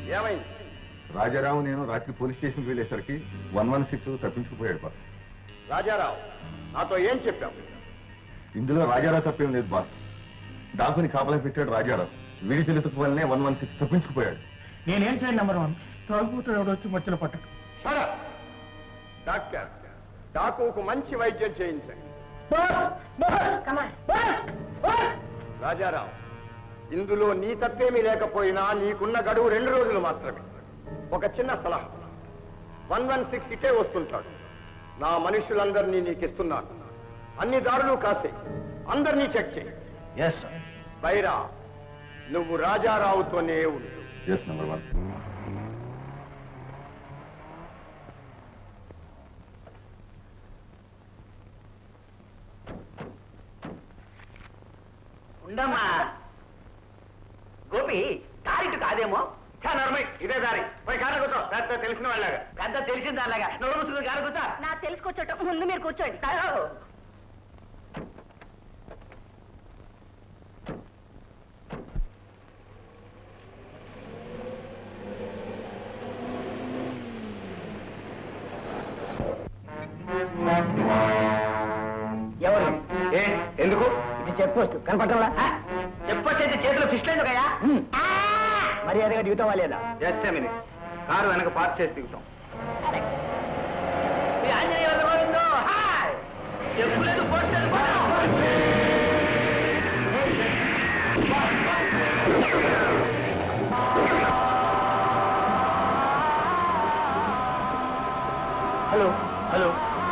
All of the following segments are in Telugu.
ఏమైంది రాజారావు నేను రాత్రి పోలీస్ స్టేషన్కి వెళ్ళేసరికి వన్ వన్ సిక్స్ తప్పించుకుపోయాడు బాస్ రాజారావు నాతో ఏం చెప్పావు ఇందులో రాజారావు తప్పేం లేదు బాస్ డాకుని కాపలా పెట్టాడు రాజారావు వీడి తెలుసు వల్లనే వన్ వన్ సిక్స్ తప్పించుకుపోయాడు నేనేం చేయండి నెంబర్ వన్ తాగుతూ ఎవడు వచ్చి మధ్యలో పట్టకు సరే డాక్టర్ డాకుకు మంచి వైద్యం చేయించండి రాజారావు ఇందులో నీ తప్పేమీ లేకపోయినా నీకున్న గడువు రెండు రోజులు మాత్రమే ఒక చిన్న సలహా వన్ వన్ సిక్స్ ఇటే వస్తుంటాడు నా మనుషులందరినీ నీకు ఇస్తున్నాను అన్ని దారులు కాసే అందరినీ చెక్ చేయి ఎస్ బైరా నువ్వు రాజారావుతోనే ఉండు ఎస్ నెంబర్ వన్ ఉండమ్మా గోపి దారిటు కాదేమో ఇదే దారి పోయి కారు కూర్చో పెద్ద తెలిసిన వాళ్ళగా పెద్ద తెలిసిన దానిలాగా నోరు ముసుకుని కారు కూర్చో నా తెలుసుకొచ్చటం ముందు మీరు కూర్చోండి ఎవరు ఏ ఎందుకు ఇది చెప్పొచ్చు కనపడటంలా చెప్పొచ్చైతే చేతిలో ఫిష్ లేదు కయా మర్యాదగా దిగుతావా లేదా జస్ట్ మినిట్ కారు వెనక పార్క్ చేసి దిగుతాం మీ ఆంజనేయ వల్ల గోవిందో, హాయ్! చెప్పు లేదు పోటు లేదు, పోటు. హలో హలో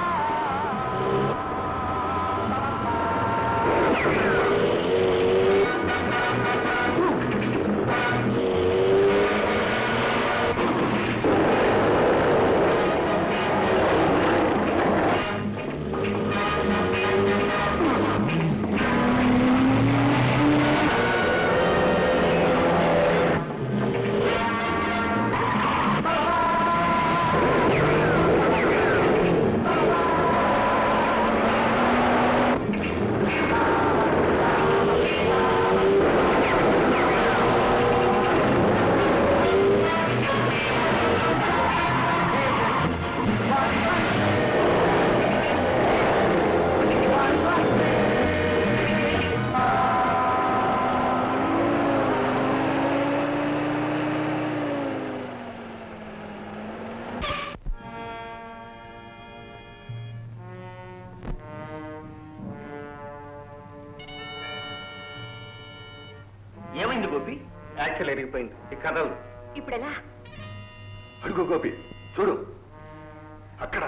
ఏమైంది గోపి యాక్చువల్ ఎరిగిపోయింది ఈ కథలు ఇప్పుడు ఎలా అడుగు గోపి చూడు అక్కడ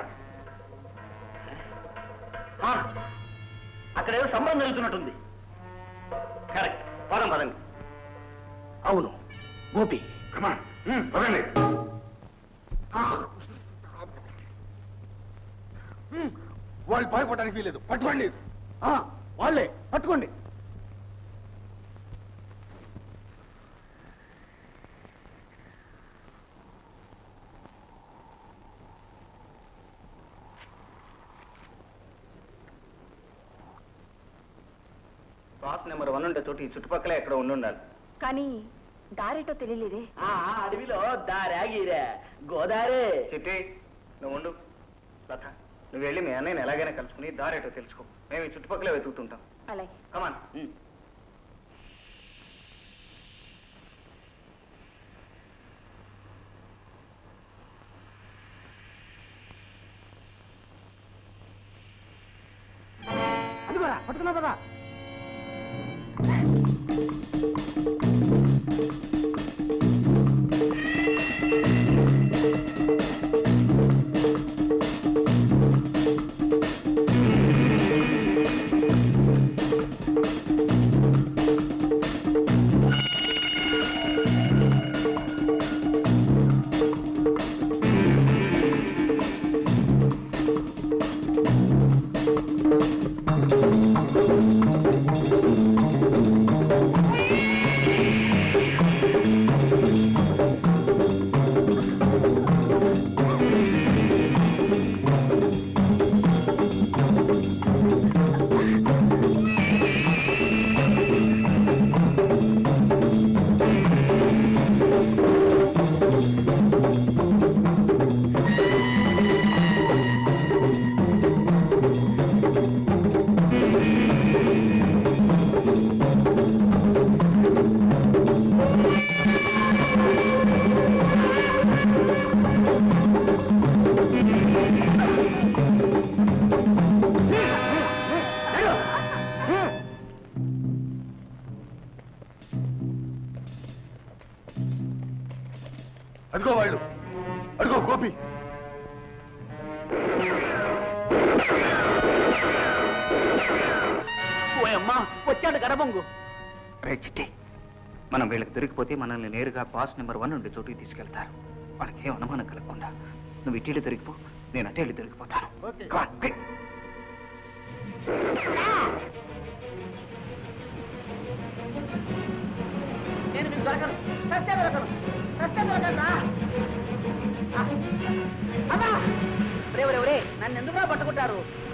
ఆ, అక్కడ ఏదో సంబంధం జరుగుతున్నట్టుంది కరెక్ట్ పదం పదండి అవును గోపి కమాన్ పదండి వాళ్ళు భయపడడానికి వీలేదు పట్టుకోండి వాళ్ళే పట్టుకోండి బాస్ నెంబర్ వన్ ఉండే చోటు ఈ చుట్టుపక్కల ఎక్కడ ఉండి ఉండాలి కానీ దారేటో తెలియలేదే ఆ అడవిలో దారాగిరా గోదారే చిట్టి నువ్వు ఉండు లత నువ్వు వెళ్ళి మీ అన్నయ్యని ఎలాగైనా కలుసుకుని దారేటో తెలుసుకో మేము ఈ చుట్టుపక్కలే వెతుకుతుంటాం అలాగే కమాన్ పట్టుకున్నా కదా ఆ అదిగో వాళ్ళు అదిగో గోపి ఓయమ్మా వచ్చాడు గడబొంగు రే చిట్టి మనం వీళ్ళకి దొరికిపోతే మనల్ని నేరుగా పాస్ నెంబర్ వన్ నుండి చోటుకి తీసుకెళ్తారు వాళ్ళకి ఏం అనుమానం కలగకుండా నువ్వు ఇటీలు దొరికిపో నేను అటేళ్ళు దొరికిపోతాను ఓకే. Come on, quick. నేను మీకు దొరకను సత్య దొరకను సత్య దొరకను అమ్మా ఒరే ఒరే ఒరే నన్ను ఎందుకురా పట్టుకుంటారు